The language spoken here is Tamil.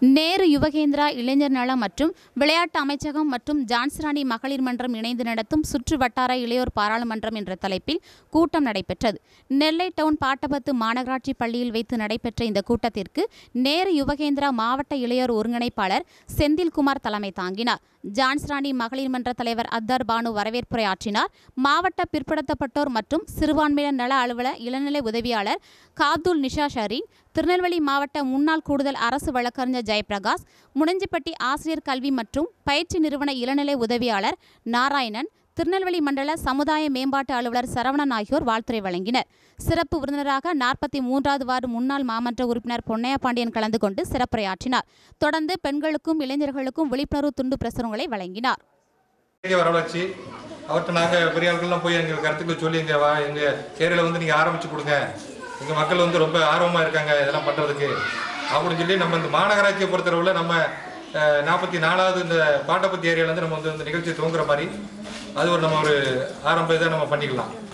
நேரு யுவகேந்திரா இளைஞர் நலம் மற்றும் விளையாட்டு அமைச்சகம் மற்றும் ஜான்சிராணி மகளிர் மன்றம் இணைந்து நடத்தும் சுற்று வட்டார இளையோர் பாராளுமன்றம் என்ற தலைப்பில் கூட்டம் நடைபெற்றது நெல்லை டவுன் பாட்டபத்து மாநகராட்சி பள்ளியில் வைத்து நடைபெற்ற இந்த கூட்டத்திற்கு நேரு யுவகேந்திரா மாவட்ட இளையோர் ஒருங்கிணைப்பாளர் செந்தில்குமார் தலைமை தாங்கினார் ஜான்சிராணி மகளிர் மன்ற தலைவர் அத்தர் பானு வரவேற்புரை ஆற்றினார் மாவட்ட பிற்படுத்தப்பட்டோர் மற்றும் சிறுபான்மையினர் நல அலுவலர் இளநிலை உதவியாளர் காப்துல் நிஷா ஷரீன் திருநெல்வேலி மாவட்ட முன்னாள் கூடுதல் அரசு வழக்கறிஞர் ஜெயபிரகாஷ் முனஞ்சிப்பட்டி ஆசிரியர் கல்வி மற்றும் பயிற்சி நிறுவன இளநிலை உதவியாளர் நாராயணன் திருநெல்வேலி மண்டல சமுதாய மேம்பாட்டு அலுவலர் சரவணன் ஆகியோர் வாழ்த்துரை வழங்கினர் சிறப்பு விருந்தினராக நாற்பத்தி மூன்றாவது வார்டு முன்னாள் மாமன்ற உறுப்பினர் பொன்னையா பாண்டியன் கலந்து கொண்டு சிறப்புரையாற்றினார் தொடர்ந்து பெண்களுக்கும் இளைஞர்களுக்கும் விழிப்புணர்வு துண்டு பிரசுரங்களை வழங்கினார் இங்கே வரவழைச்சி அவர்கிட்ட நாங்கள் பெரிய ஆட்கள்லாம் போய் எங்கள் கருத்துக்களை சொல்லி எங்கள் வா எங்கள் ஏரியாவில் வந்து நீங்கள் ஆரம்பித்து கொடுங்க எங்கள் மக்கள் வந்து ரொம்ப ஆர்வமாக இருக்காங்க இதெல்லாம் பண்ணுறதுக்கு அப்படின்னு சொல்லி நம்ம இந்த மாநகராட்சியை பொறுத்தளவில் நம்ம நாற்பத்தி நாலாவது இந்த பாட்டப்பத்தி ஏரியாவிலேருந்து நம்ம வந்து இந்த நிகழ்ச்சியை துவங்குற மாதிரி அது ஒரு நம்ம ஒரு ஆரம்ப இதை நம்ம பண்ணிக்கலாம்